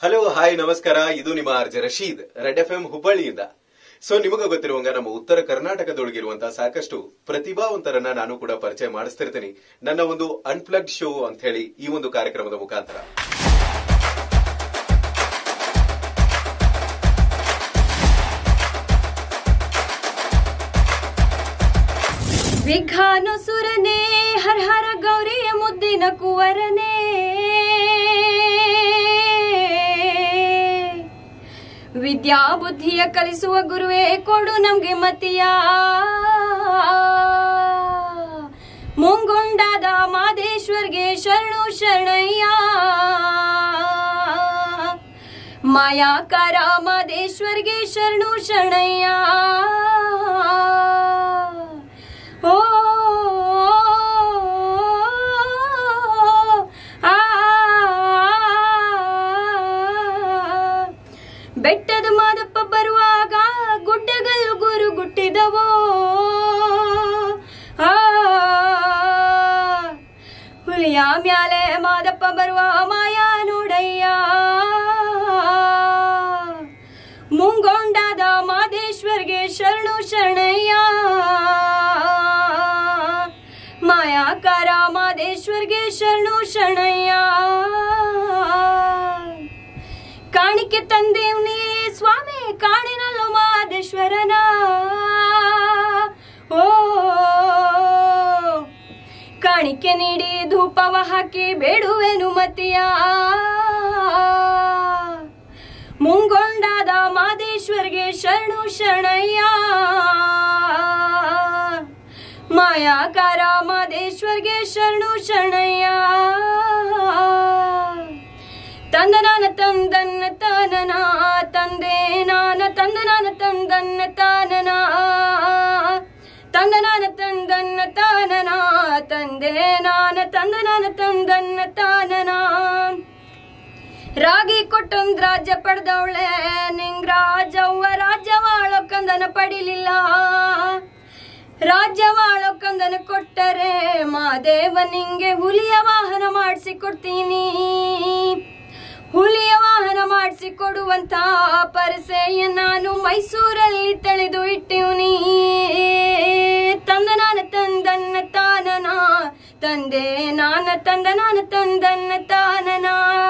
hello hi ನಮಸ್ಕಾರ ಇದು ನಿಮ್ಮ RJ Rashid red F M ಹುಬ್ಬಳ್ಳಿಯಿಂದ ಸೊ ನಿಮಗೆ ಗೊತ್ತಿರುವಂಗ ನಮ್ಮ ಉತ್ತರ ಕರ್ನಾಟಕದೊಳಗಿರುವಂತಹ ಸಾಕಷ್ಟು ಪ್ರತಿಭಾವಂತರನ್ನ ನಾನು ಕೂಡ ಪರಿಚಯ ಮಾಡಿಸ್ತಿರ್ತೀನಿ ನನ್ನ ಒಂದು ಅನ್ಪ್ಲಗ್ಡ್ ಶೋ ಅಂತ ಹೇಳಿ ಈ ಒಂದು ಕಾರ್ಯಕ್ರಮದ ಮುಖಾಂತರ ವಿಘಾನುಸುರನೇ ಹರ ಹರ ಗೌರಿಯ ಮುದ್ದಿನ ಕುವರನೇ ವಿದ್ಯಾ ಬುದ್ಧಿಯ ಕಲಿಸುವ ಗುರುವೇ ಕೊಡು ನಮ್ಗೆ ಮತಿಯ ಮುಂಗೊಂಡಾದ ಮಾದೇಶ್ವರ್ಗೆ ಶರಣು ಶರಣಯ್ಯ ಮಾಯಾಕಾರ ಮಾದೇಶ್ವರ್ಗೆ ಶರಣು ಶರಣಯ್ಯ ಓ ಆ ಬೆಟ್ಟದ ಮಾದಪ್ಪ ಬರುವಾಗ ಗುಡ್ಡಗಲ್ಲು ಗುರು ಗುಟ್ಟಿದವೋ ಆ ಹುಲಿಯ ಮ್ಯಾಲೆ ಮಾದಪ್ಪ ಬರುವ ಮಾಯಾ ನೋಡಯ್ಯ ಮುಂಗೊಂಡಾದ ಮಾದೇಶ್ವರ್ಗೆ ಶರಣು ಶರಣಯ್ಯ ಮಾಯಾಕಾರ ಮಾದೇಶ್ವರ್ಗೆ ಶರಣು ಶರಣಯ್ಯ ಕಾಣಿಕೆ ತಂದೇವ್ನಿ ಸ್ವಾಮಿ ಕಾಣಿನಲ್ಲೋ ಮಾದೇಶ್ವರನ ಓ ಕಾಣಿಕೆ ನೀಡಿ ಧೂಪವ ಹಾಕಿ ಬೇಡುವೆನು ಮತಿಯ ಮುಂಗೊಂಡಾದ ಮಾದೇಶ್ವರ್ಗೆ ಶರಣು ಶರಣಯ್ಯ ಮಾಯಾಕಾರ ಮಾದೇಶ್ವರ್ಗೆ ಶರಣು ಶರಣಯ್ಯ ತಂದನಾನ ತಂದನ್ನ ತಾನನ ತಂದೆ ನಾನ ತಂದನಾನ ತಂದನ್ನ ತಾನನ ತಂದನಾನ ತಂದನ್ನ ತಾನನ ತಂದೆ ನಾನ ತಂದನಾನ ತಂದನ್ನ ತಾನನ ರಾಗಿ ಕೊಟ್ಟೊಂದ್ ರಾಜ್ಯ ಪಡೆದವಳೆ ನಿಂಗ್ ರಾಜವ್ವ ರಾಜ್ಯವಾಳೋ ಕಂದನ ಪಡಿಲಿಲ್ಲ ರಾಜ್ಯವಾಳೋ ಕಂದನ ಕೊಟ್ಟರೆ ಮಾದೇವ ನಿಂಗೆ ಹುಲಿಯ ವಾಹನ ಮಾಡಿಸಿ ಕೊಡ್ತೀನಿ ಹುಲಿಯ ವಾಹನ ಮಾಡಿಸಿ ಕೊಡುವಂತ ಪರಿಸೆಯ ನಾನು ಮೈಸೂರಲ್ಲಿ ತಳೆದು ಇಟ್ಟಿವ್ನಿ ತಂದನಾನ ತಂದನ್ನ ತಾನನ ತಂದೆ ನಾನ ತಂದನಾನ ತಂದನ್ನ ತಾನನ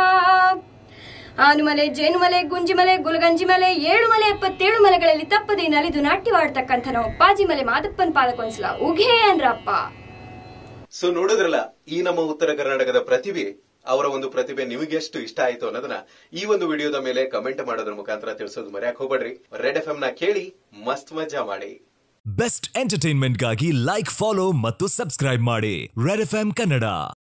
ಆನುಮಲೆ ಜೇನುಮಲೆ ಗುಂಜಿಮಲೆ ಗುಲಗಂಜಿಮಲೆ ಏಳು ಮಲೆ ಎಪ್ಪತ್ತೇಳು ಮಲೆಗಳಲ್ಲಿ ತಪ್ಪದೆ ನಲಿದು ನಾಟ್ಯವಾಡ್ತಕ್ಕಂಥ ನಾವು ಪಾಜಿಮಲೆ ಮಾದಪ್ಪನ್ ಪಾದಕ್ಕೊಂದ್ಸಲ ಉಘೇ ಅಂದ್ರಪ್ಪ ಸೊ ನೋಡಿದ್ರಲ್ಲ ಈ ನಮ್ಮ ಉತ್ತರ ಕರ್ನಾಟಕದ ಪ್ರತಿಭೆ ಅವರ ಒಂದು ಪ್ರತಿಭೆ ನಿಮಗೆ ಎಷ್ಟು ಇಷ್ಟ ಆಯ್ತು ಅನ್ನೋದನ್ನ ಈ ಒಂದು ವಿಡಿಯೋದ ಮೇಲೆ ಕಮೆಂಟ್ ಮಾಡೋದ್ರ ಮುಖಾಂತರ ತಿಳಿಸೋದು ಮರ್ಯಾಕ್ ಹೋಗ್ಬೇಡ್ರಿ ರೆಡ್ ಎಫ್ ಎಂ ನ ಕೇಳಿ ಮಸ್ತ್ ಮಜಾ ಮಾಡಿ ಬೆಸ್ಟ್ ಎಂಟರ್ಟೈನ್ಮೆಂಟ್ಗಾಗಿ ಲೈಕ್ ಫಾಲೋ ಮತ್ತು ಸಬ್ಸ್ಕ್ರೈಬ್ ಮಾಡಿ ರೆಡ್ ಎಫ್ ಕನ್ನಡ